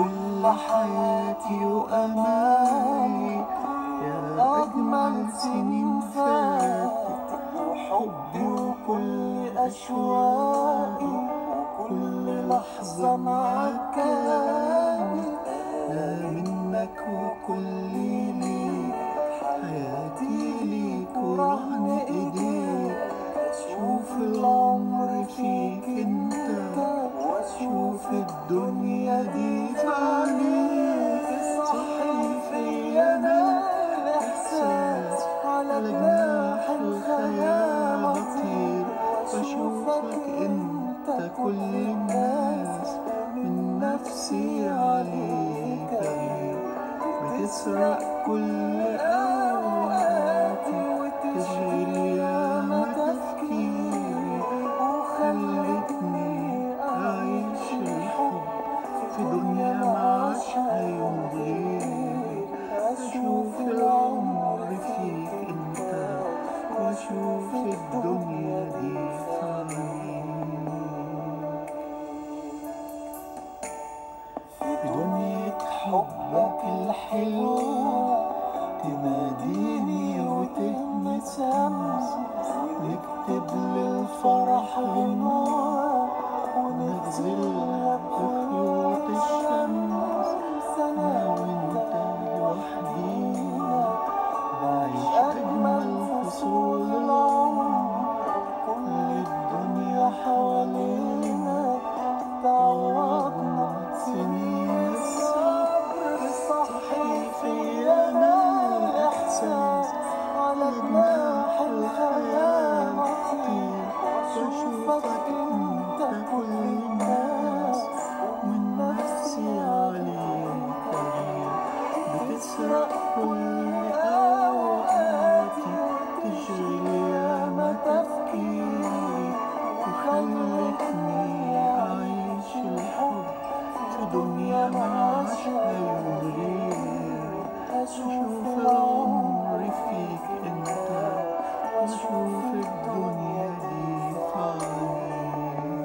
كل حياتي وأمالي يا أجمل سنين فاتت وحبي وكل أشواقي وكل لحظة معاك كانت لا منك وكل ليك حياتي ليك ورهن ايديك شوف العمر فيك انت واشوف الدنيا دي في عينيك صحي فيا انا الاحساس على جناح الخيال اطير واشوفك انت كل الناس من نفسي عليك غير بتسرق كل اوقاتي وتشغل ياما تفكيري وخلتني اعيش الحب في دنيا معاشها يوم غيري اشوف العمر فيك انت واشوف الدنيا دي في عينيك بدنيا حبك الحلوة تناديني وتهمس همس نكتب للفرح غنوة ونغزلها بخيوط الشمس أنا وأنت لوحدينا بعيش أجمل فصول العمر كل الدنيا حوالينا تعوضنا سنين الصبر صحي فينا الإحساس على جناح الخيال أطير وأشوفك أنت كل الناس من نفسي عليك غير بتسرق كل أوقاتي تشغل ياما تفكيري وخلتني أعيش الحب في دنيا معاشها يوم غير أشوف العمر فيك أنت وأشوف الدنيا دي في عينيك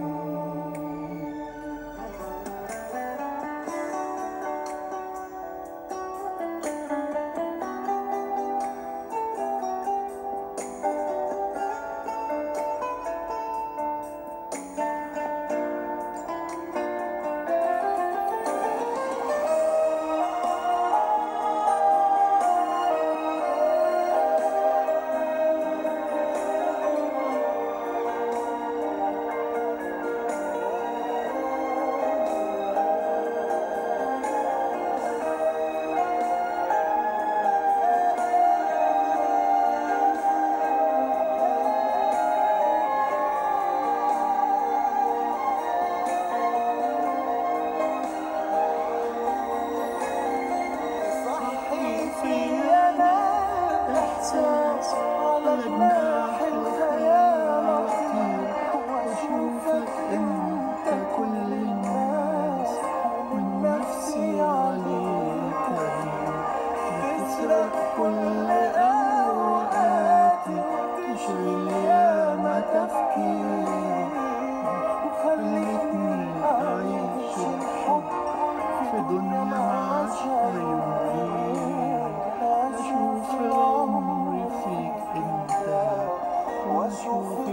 صحي فينا إحساس على جناح الخيال أطير وأشوفك أنت كل الناس من نفسي عليك غير بتسرق كل أوقاتي تشغل ياما تفكيري وخلتني أعيش الحب في دنيا معاشها يومين أشوف العمر فيك أنت وأشوف